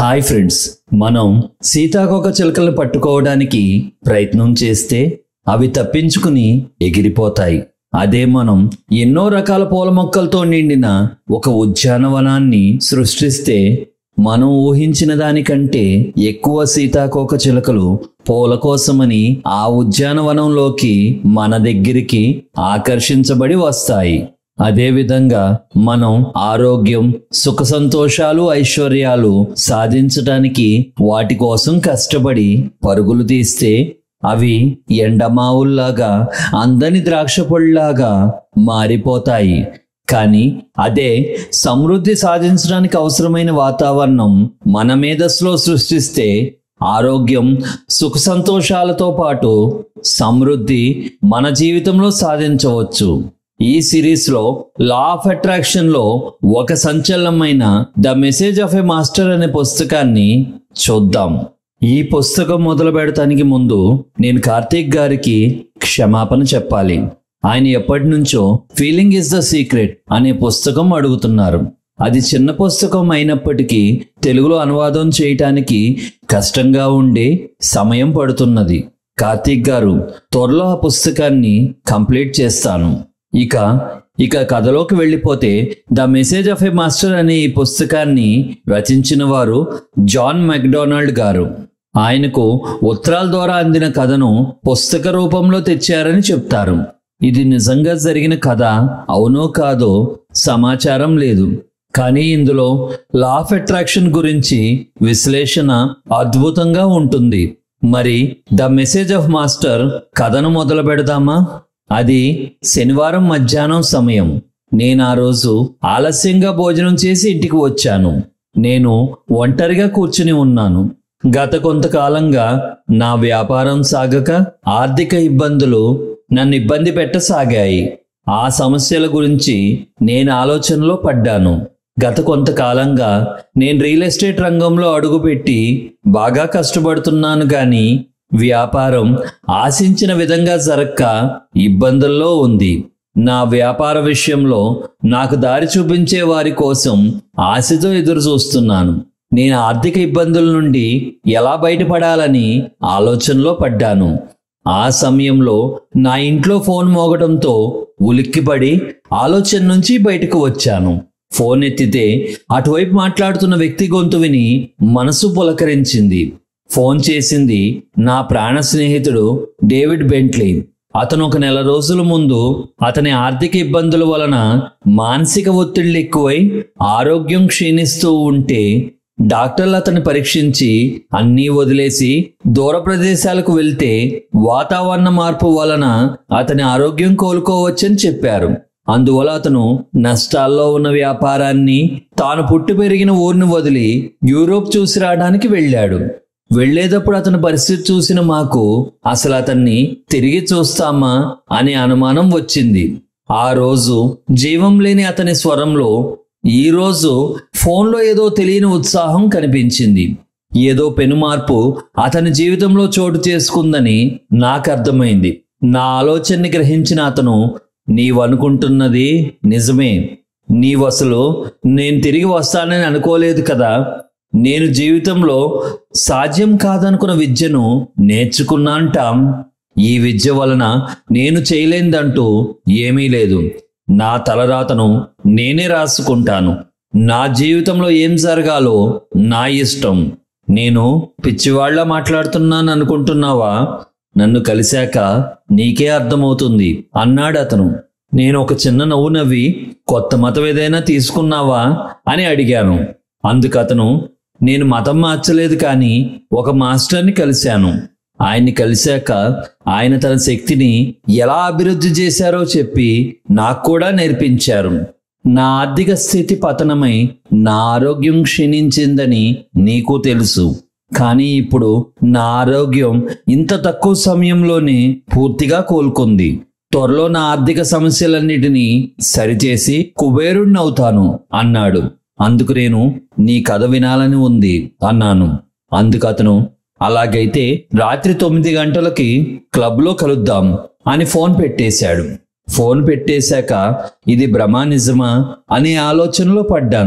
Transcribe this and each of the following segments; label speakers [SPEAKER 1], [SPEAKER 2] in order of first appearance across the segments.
[SPEAKER 1] hi friends మనం సీతాకోక చిలుకలను పట్టుకోవడానికి ప్రయత్నం చేస్తే అవి తప్పించుకుని ఎగిరిపోతాయి అదే మనం ఎన్నో రకాల పూల మొక్కలతో నిండిన ఒక ఉద్యానవనాన్ని సృష్టిస్తే మనం ఊహించిన దానికంటే ఎక్కువ సీతాకోక చిలుకలు పూల కోసమని ఆ ఉద్యానవనంలోకి మన దగ్గరికి ఆకర్షించబడి వస్తాయి అదేవిధంగా మనం ఆరోగ్యం సుఖ సంతోషాలు ఐశ్వర్యాలు సాధించటానికి వాటి కోసం కష్టపడి పరుగులు తీస్తే అవి ఎండమావుల్లాగా అందని ద్రాక్ష పొడిలాగా మారిపోతాయి కానీ అదే సమృద్ధి సాధించడానికి అవసరమైన వాతావరణం మన మేధస్సులో సృష్టిస్తే ఆరోగ్యం సుఖ సంతోషాలతో పాటు సమృద్ధి మన జీవితంలో సాధించవచ్చు ఈ సిరీస్లో లా ఆఫ్ అట్రాక్షన్లో ఒక సంచలనమైన the message of a master అనే పుస్తకాన్ని చూద్దాం ఈ పుస్తకం మొదలు పెడటానికి ముందు నేను కార్తీక్ గారికి క్షమాపణ చెప్పాలి ఆయన ఎప్పటి నుంచో ఫీలింగ్ ఇస్ ద సీక్రెట్ అనే పుస్తకం అడుగుతున్నారు అది చిన్న పుస్తకం అయినప్పటికీ తెలుగులో అనువాదం చేయటానికి కష్టంగా ఉండే సమయం పడుతున్నది కార్తీక్ గారు త్వరలో ఆ పుస్తకాన్ని కంప్లీట్ చేస్తాను ఇక ఇక కథలోకి వెళ్ళిపోతే the message of a master అనే ఈ పుస్తకాన్ని రచించిన వారు జాన్ మెక్డొనాల్డ్ గారు ఆయనకు ఉత్తరాల ద్వారా అందిన కథను పుస్తక రూపంలో తెచ్చారని చెప్తారు ఇది నిజంగా జరిగిన కథ అవునో కాదో సమాచారం లేదు కానీ ఇందులో లా ఆఫ్ అట్రాక్షన్ గురించి విశ్లేషణ అద్భుతంగా ఉంటుంది మరి ద మెసేజ్ ఆఫ్ మాస్టర్ కథను మొదలు పెడదామా అది శనివారం మధ్యాహ్నం సమయం నేను ఆ రోజు ఆలస్యంగా భోజనం చేసి ఇంటికి వచ్చాను నేను ఒంటరిగా కూర్చుని ఉన్నాను గత కొంతకాలంగా నా వ్యాపారం సాగక ఆర్థిక ఇబ్బందులు నన్ను ఇబ్బంది పెట్టసాగాయి ఆ సమస్యల గురించి నేను ఆలోచనలో పడ్డాను గత కొంతకాలంగా నేను రియల్ ఎస్టేట్ రంగంలో అడుగుపెట్టి బాగా కష్టపడుతున్నాను కానీ వ్యాపారం ఆశించిన విధంగా జరక్క ఇబ్బందుల్లో ఉంది నా వ్యాపార విషయంలో నాకు దారి చూపించే వారి కోసం ఆశతో ఎదురు చూస్తున్నాను నేను ఆర్థిక ఇబ్బందుల నుండి ఎలా బయటపడాలని ఆలోచనలో పడ్డాను ఆ సమయంలో నా ఇంట్లో ఫోన్ మోగడంతో ఉలిక్కిపడి ఆలోచన నుంచి బయటకు వచ్చాను ఫోన్ ఎత్తితే అటువైపు మాట్లాడుతున్న వ్యక్తి గొంతు విని మనసు పులకరించింది ఫోన్ చేసింది నా ప్రాణ స్నేహితుడు డేవిడ్ బెంట్లీ అతను ఒక నెల రోజుల ముందు అతని ఆర్థిక ఇబ్బందుల వలన మానసిక ఒత్తిళ్లు ఎక్కువై ఆరోగ్యం క్షీణిస్తూ ఉంటే డాక్టర్లు అతన్ని పరీక్షించి అన్నీ వదిలేసి దూర ప్రదేశాలకు వెళ్తే వాతావరణ మార్పు వలన అతని ఆరోగ్యం కోలుకోవచ్చని చెప్పారు అందువల్ల అతను నష్టాల్లో ఉన్న వ్యాపారాన్ని తాను పుట్టి పెరిగిన ఊరిని వదిలి యూరోప్ చూసి రావడానికి వెళ్ళాడు వెళ్లేటప్పుడు అతని పరిస్థితి చూసిన మాకు అసలు అతన్ని తిరిగి చూస్తామా అనే అనుమానం వచ్చింది ఆ రోజు జీవం లేని అతని స్వరంలో ఈ రోజు ఫోన్లో ఏదో తెలియని ఉత్సాహం కనిపించింది ఏదో పెనుమార్పు అతని జీవితంలో చోటు చేసుకుందని నాకు అర్థమైంది నా ఆలోచనని గ్రహించిన అతను నీవనుకుంటున్నది నిజమే నీవు అసలు నేను తిరిగి వస్తానని అనుకోలేదు కదా నేను జీవితంలో సాధ్యం కాదనుకున్న విద్యను నేర్చుకున్నాంటాం ఈ విద్య వలన నేను చేయలేందంటూ ఏమీ లేదు నా తలరాతను నేనే రాసుకుంటాను నా జీవితంలో ఏం జరగాలో నా ఇష్టం నేను పిచ్చివాళ్లా మాట్లాడుతున్నాను అనుకుంటున్నావా నన్ను కలిశాక నీకే అర్థమవుతుంది అన్నాడు అతను నేను ఒక చిన్న నవ్వు నవ్వి కొత్త మతం ఏదైనా తీసుకున్నావా అని అడిగాను అందుకు అతను నేను మతం మార్చలేదు కానీ ఒక మాస్టర్ని కలిశాను ఆయన్ని కలిశాక ఆయన తన శక్తిని ఎలా అభివృద్ధి చేశారో చెప్పి నాకు కూడా నేర్పించారు నా ఆర్థిక స్థితి పతనమై నా ఆరోగ్యం క్షీణించిందని నీకు తెలుసు కానీ ఇప్పుడు నా ఆరోగ్యం ఇంత తక్కువ సమయంలోనే పూర్తిగా కోలుకుంది త్వరలో నా ఆర్థిక సమస్యలన్నిటినీ సరిచేసి కుబేరుణ్ణవుతాను అన్నాడు అందుకు నేను నీ కథ వినాలని ఉంది అన్నాను అందుకు అతను అలాగైతే రాత్రి తొమ్మిది గంటలకి క్లబ్లో కలుద్దాం అని ఫోన్ పెట్టేశాడు ఫోన్ పెట్టేశాక ఇది భ్రమా నిజమా అనే ఆలోచనలో పడ్డాను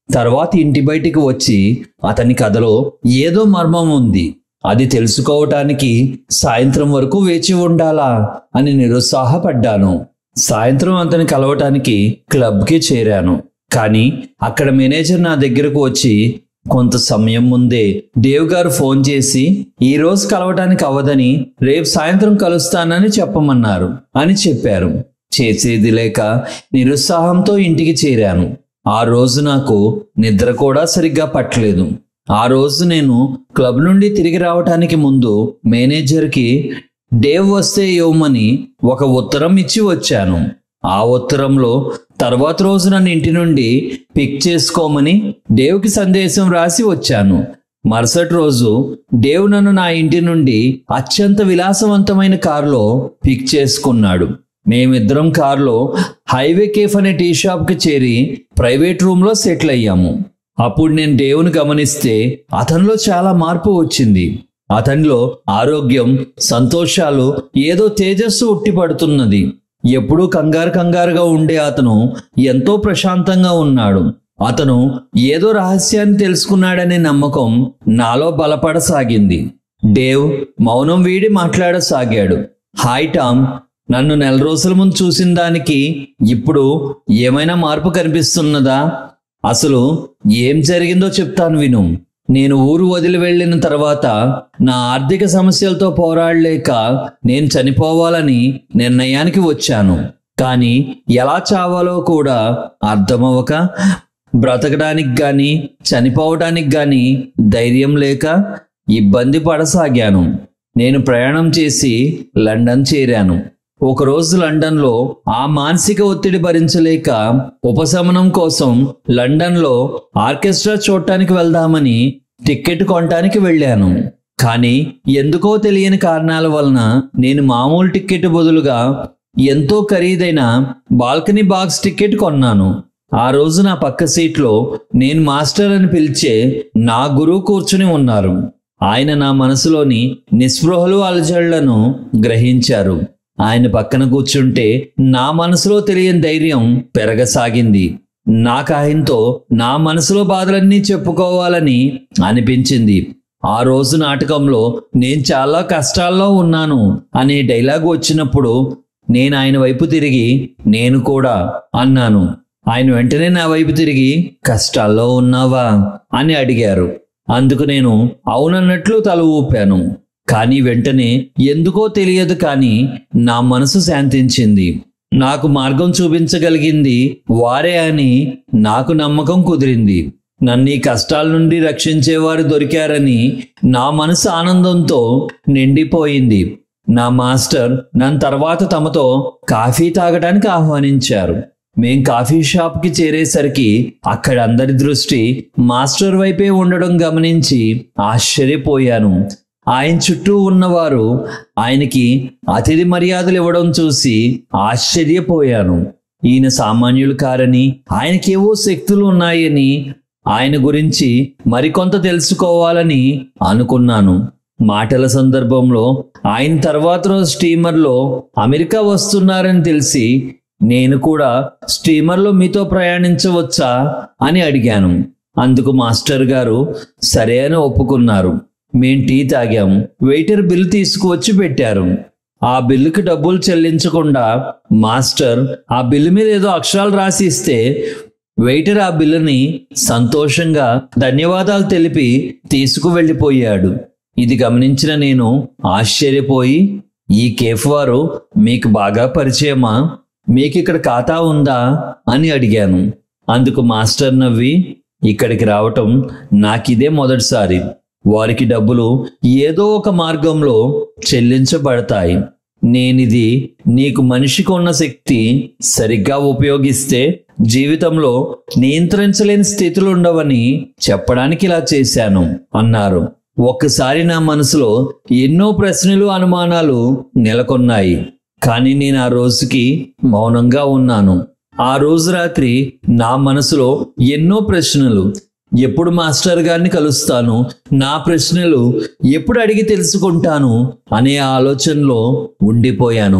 [SPEAKER 1] తర్వాత ఇంటి బయటికి వచ్చి అతని కథలో ఏదో మర్మం ఉంది అది తెలుసుకోవటానికి సాయంత్రం వరకు వేచి ఉండాలా అని నిరుత్సాహపడ్డాను సాయంత్రం అతని కలవటానికి క్లబ్కి చేరాను కానీ అక్కడ మేనేజర్ నా దగ్గరకు వచ్చి కొంత సమయం ముందే దేవ్ గారు ఫోన్ చేసి ఈ రోజు కలవటానికి అవ్వదని రేపు సాయంత్రం కలుస్తానని చెప్పమన్నారు అని చెప్పారు చేసేది లేక నిరుత్సాహంతో ఇంటికి చేరాను ఆ రోజు నాకు నిద్ర కూడా సరిగ్గా పట్టలేదు ఆ రోజు నేను క్లబ్ నుండి తిరిగి రావటానికి ముందు మేనేజర్కి డేవ్ వస్తే ఇవ్వమని ఒక ఉత్తరం ఇచ్చి వచ్చాను ఆ ఉత్తరంలో తర్వాత రోజు నన్ను ఇంటి నుండి పిక్ చేసుకోమని డేవ్కి సందేశం రాసి వచ్చాను మరుసటి రోజు డేవ్ నన్ను నా ఇంటి నుండి అత్యంత విలాసవంతమైన కారులో పిక్ చేసుకున్నాడు మేమిద్దరం కారులో హైవే కేఫ్ అనే టీ షాప్కి చేరి ప్రైవేట్ రూమ్లో సెటిల్ అయ్యాము అప్పుడు నేను దేవుని గమనిస్తే అతనిలో చాలా మార్పు వచ్చింది అతనిలో ఆరోగ్యం సంతోషాలు ఏదో తేజస్సు ఉట్టిపడుతున్నది ఎప్పుడూ కంగారు కంగారుగా ఉండే అతను ఎంతో ప్రశాంతంగా ఉన్నాడు అతను ఏదో రహస్యాన్ని తెలుసుకున్నాడనే నమ్మకం నాలో బలపడసాగింది డేవ్ మౌనం వీడి మాట్లాడసాగాడు హాయ్ టామ్ నన్ను నెల రోజుల ముందు చూసిన దానికి ఇప్పుడు ఏమైనా మార్పు కనిపిస్తున్నదా అసలు ఏం జరిగిందో చెప్తాను విను నేను ఊరు వదిలి వెళ్ళిన తర్వాత నా ఆర్థిక సమస్యలతో పోరాడలేక నేను చనిపోవాలని నిర్ణయానికి వచ్చాను కానీ ఎలా చావాలో కూడా అర్థమవక బ్రతకడానికి గాని చనిపోవడానికి గాని ధైర్యం లేక ఇబ్బంది పడసాగాను నేను ప్రయాణం చేసి లండన్ చేరాను ఒకరోజు లండన్లో ఆ మానసిక ఒత్తిడి భరించలేక ఉపశమనం కోసం లండన్లో ఆర్కెస్ట్రా చూడటానికి వెళ్దామని టికెట్ కొనటానికి వెళ్ళాను కానీ ఎందుకో తెలియని కారణాల వలన నేను మామూలు టికెట్ బదులుగా ఎంతో ఖరీదైన బాల్కనీ బాక్స్ టికెట్ కొన్నాను ఆ రోజు నా పక్క సీట్లో నేను మాస్టర్ అని పిలిచే నా గురువు కూర్చుని ఉన్నారు ఆయన నా మనసులోని నిస్పృహలు అలజడులను గ్రహించారు ఆయన పక్కన కూర్చుంటే నా మనసులో తెలియని ధైర్యం పెరగసాగింది నాకు ఆయనతో నా మనసులో బాధలన్నీ చెప్పుకోవాలని అనిపించింది ఆ రోజు నాటకంలో నేను చాలా కష్టాల్లో ఉన్నాను అనే డైలాగ్ వచ్చినప్పుడు నేను ఆయన వైపు తిరిగి నేను కూడా అన్నాను ఆయన వెంటనే నా వైపు తిరిగి కష్టాల్లో ఉన్నావా అని అడిగారు అందుకు నేను అవునన్నట్లు తల ఊపాను కానీ వెంటనే ఎందుకో తెలియదు కానీ నా మనసు శాంతించింది నాకు మార్గం చూపించగలిగింది వారే అని నాకు నమ్మకం కుదిరింది నన్ను ఈ కష్టాల నుండి రక్షించేవారు దొరికారని నా మనసు ఆనందంతో నిండిపోయింది నా మాస్టర్ నన్ను తర్వాత తమతో కాఫీ తాగడానికి ఆహ్వానించారు మేం కాఫీ షాప్కి చేరేసరికి అక్కడ అందరి దృష్టి మాస్టర్ వైపే ఉండడం గమనించి ఆశ్చర్యపోయాను ఆయన చుట్టూ ఉన్నవారు ఆయనకి అతిథి మర్యాదలు ఇవ్వడం చూసి ఆశ్చర్యపోయాను ఈయన సామాన్యులు కారని ఆయనకేవో శక్తులు ఉన్నాయని ఆయన గురించి మరికొంత తెలుసుకోవాలని అనుకున్నాను మాటల సందర్భంలో ఆయన తర్వాత రోజు స్టీమర్లో అమెరికా వస్తున్నారని తెలిసి నేను కూడా స్టీమర్లో మీతో ప్రయాణించవచ్చా అని అడిగాను అందుకు మాస్టర్ గారు సరే అని ఒప్పుకున్నారు మేం టీ తాగాం వెయిటర్ బిల్లు తీసుకువచ్చి పెట్టారు ఆ బిల్లుకి డబ్బులు చెల్లించకుండా మాస్టర్ ఆ బిల్లు మీద ఏదో అక్షరాలు రాసి ఇస్తే వెయిటర్ ఆ బిల్లుని సంతోషంగా ధన్యవాదాలు తెలిపి తీసుకువెళ్ళిపోయాడు ఇది గమనించిన నేను ఆశ్చర్యపోయి ఈ కేఫ్ వారు మీకు బాగా పరిచయమా మీకు ఇక్కడ ఖాతా ఉందా అని అడిగాను అందుకు మాస్టర్ నవ్వి ఇక్కడికి రావటం నాకిదే మొదటిసారి వారికి డబ్బులు ఏదో ఒక మార్గంలో చెల్లించబడతాయి నేనిది నీకు మనిషికి ఉన్న శక్తి సరిగ్గా ఉపయోగిస్తే జీవితంలో నియంత్రించలేని స్థితులు ఉండవని చెప్పడానికి ఇలా చేశాను అన్నారు ఒక్కసారి నా మనసులో ఎన్నో ప్రశ్నలు అనుమానాలు నెలకొన్నాయి కానీ నేను ఆ రోజుకి మౌనంగా ఉన్నాను ఆ రోజు రాత్రి నా మనసులో ఎన్నో ప్రశ్నలు ఎప్పుడు మాస్టర్ గారిని కలుస్తాను నా ప్రశ్నలు ఎప్పుడు అడిగి తెలుసుకుంటాను అనే ఆలోచనలో ఉండిపోయాను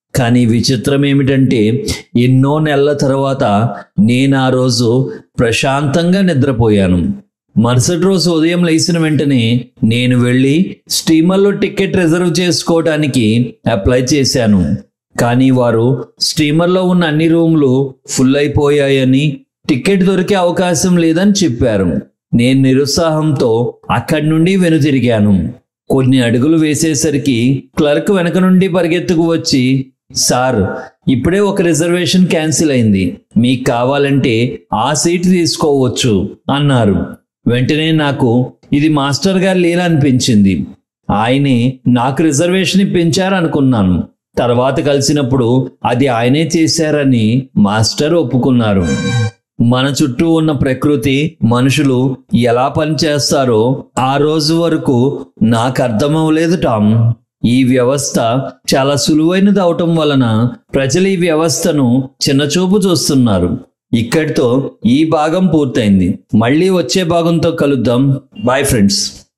[SPEAKER 1] కానీ విచిత్రం ఏమిటంటే ఎన్నో నెలల తర్వాత నేను ఆ రోజు ప్రశాంతంగా నిద్రపోయాను మరుసటి రోజు ఉదయం లేచిన వెంటనే నేను వెళ్ళి స్టీమర్లో టికెట్ రిజర్వ్ చేసుకోవడానికి అప్లై చేశాను కానీ వారు స్టీమర్లో ఉన్న అన్ని రూమ్లు ఫుల్ అయిపోయాయని టికెట్ దొరికే అవకాశం లేదని చెప్పారు నేను నిరుత్సాహంతో అక్కడి నుండి వెనుతిరిగాను కొన్ని అడుగులు వేసేసరికి క్లర్క్ వెనక నుండి పరిగెత్తుకు వచ్చి సార్ ఇప్పుడే ఒక రిజర్వేషన్ క్యాన్సిల్ అయింది మీకు కావాలంటే ఆ సీట్ తీసుకోవచ్చు అన్నారు వెంటనే నాకు ఇది మాస్టర్ గారు లేననిపించింది ఆయనే నాకు రిజర్వేషన్ ఇప్పించారనుకున్నాను తర్వాత కలిసినప్పుడు అది ఆయనే చేశారని మాస్టర్ ఒప్పుకున్నారు మన చుట్టూ ఉన్న ప్రకృతి మనుషులు ఎలా పనిచేస్తారో ఆ రోజు వరకు నాకు అర్థమవలేదు టామ్ ఈ వ్యవస్థ చాలా సులువైనది అవటం వలన ప్రజలు ఈ వ్యవస్థను చిన్నచూపు చూస్తున్నారు ఇక్కడితో ఈ భాగం పూర్తయింది మళ్ళీ వచ్చే భాగంతో కలుద్దాం బాయ్ ఫ్రెండ్స్